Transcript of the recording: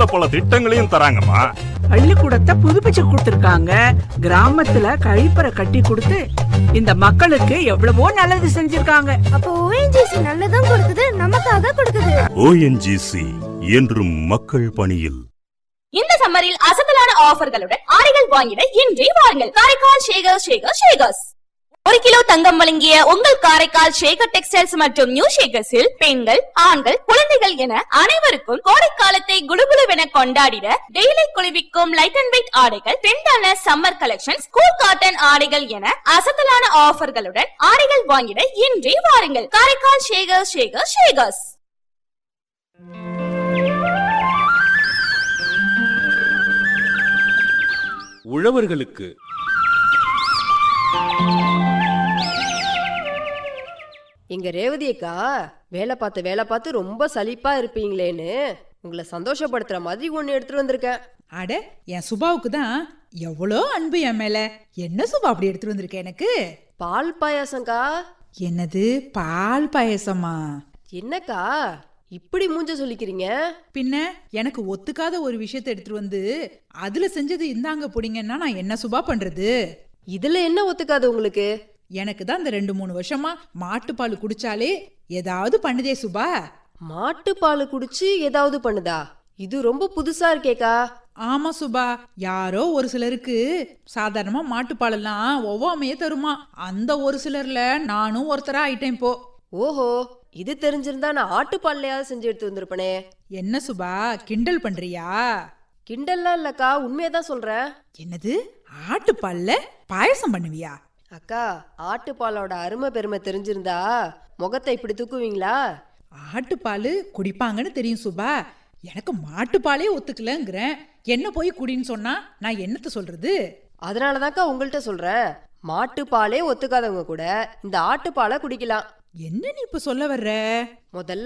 நல்ல பல திட்டங்களையும் தராங்கம்மா பள்ளிக்கூடத்தை புதுப்பிச்சு கொடுத்திருக்காங்க கிராமத்துல கழிப்பறை கட்டி கொடுத்து இந்த மக்களுக்கு எவ்வளவோ நல்லது செஞ்சிருக்காங்க அப்போ ஓஎன்ஜிசி நல்லதும் கொடுக்குது நமக்காக கொடுக்குது ஓஎன்ஜிசி என்றும் மக்கள் பணியில் இந்த சம்மரில் அசத்தலான ஆஃபர்களுடன் ஆடைகள் வாங்கிட இன்றே வாருங்கள் காரைக்கால் ஷேகர் ஷேகர் ஷேகர்ஸ் ஒரு கிலோ தங்கம் வழங்கிய உங்கள் காரைக்கால் ஷேகர் டெக்ஸ்டைல்ஸ் மற்றும் நியூ ஷேகர்ஸில் பெண்கள் ஆண்கள் குழந்தைகள் என அனைவருக்கும் கோடைக்காலத்தை குளுகுளுவென கொண்டாடிட டெய்லி குளிர்விக்கும் லைட் அண்ட் வெயிட் ஆடைகள் ட்ரெண்டான சம்மர் கலெக்ஷன்ஸ் கூல் காட்டன் ஆடைகள் என அசத்தலான ஆஃபர்களுடன் ஆடைகள் வாங்கிட இன்றே வாருங்கள் காரைக்கால் ஷேகர் ஷேகர் ஷேகர்ஸ் உழவர்களுக்கு எங்க ரேவதி அக்கா வேலை பார்த்து வேலை பார்த்து ரொம்ப சலிப்பா இருப்பீங்களேன்னு உங்களை சந்தோஷப்படுத்துற மாதிரி ஒண்ணு எடுத்துட்டு வந்திருக்கேன் அட என் சுபாவுக்கு தான் எவ்வளோ அன்பு என் மேல என்ன சுபா அப்படி எடுத்துட்டு வந்திருக்க எனக்கு பால் பாயாசம்க்கா என்னது பால் பாயசமா என்னக்கா இப்படி மூஞ்ச சொல்லிக்கிறீங்க பின்ன எனக்கு ஒத்துக்காத ஒரு விஷயத்தை எடுத்துட்டு வந்து அதுல செஞ்சது இந்தாங்க புடிங்கன்னா நான் என்ன சுபா பண்றது இதுல என்ன ஒத்துக்காது உங்களுக்கு எனக்கு தான் இந்த ரெண்டு மூணு வருஷமா மாட்டுப்பால் குடிச்சாலே ஏதாவது பண்ணுதே சுபா மாட்டு பால் குடிச்சு ஏதாவது பண்ணுதா இது ரொம்ப புதுசா இருக்கேக்கா ஆமா சுபா யாரோ ஒரு சிலருக்கு சாதாரணமா மாட்டுப்பால் எல்லாம் ஒவ்வாமையே தருமா அந்த ஒரு சிலர்ல நானும் ஒருத்தரா ஆயிட்டேன் இப்போ ஓஹோ இது தெரிஞ்சிருந்தா நான் ஆட்டுப்பால்லையாவது செஞ்சு எடுத்து வந்திருப்பனே என்ன சுபா கிண்டல் பண்றியா கிண்டல்லாம் இல்லக்கா உண்மையதான் சொல்றேன் என்னது ஆட்டுப்பால்ல பாயசம் பண்ணுவியா அக்கா ஆட்டுப்பாலோட அருமை பெருமை தெரிஞ்சிருந்தா முகத்தை இப்படி தூக்குவீங்களா ஆட்டுப்பால் குடிப்பாங்கன்னு தெரியும் சுபா எனக்கு மாட்டுப்பாலே ஒத்துக்கலங்கிறேன் என்ன போய் குடின்னு சொன்னா நான் என்னத்த சொல்றது அதனாலதான்க்கா உங்கள்கிட்ட சொல்றேன் மாட்டுப்பாலே ஒத்துக்காதவங்க கூட இந்த ஆட்டுப்பாலை குடிக்கலாம் என்ன நீ இப்ப சொல்ல வர்ற முதல்ல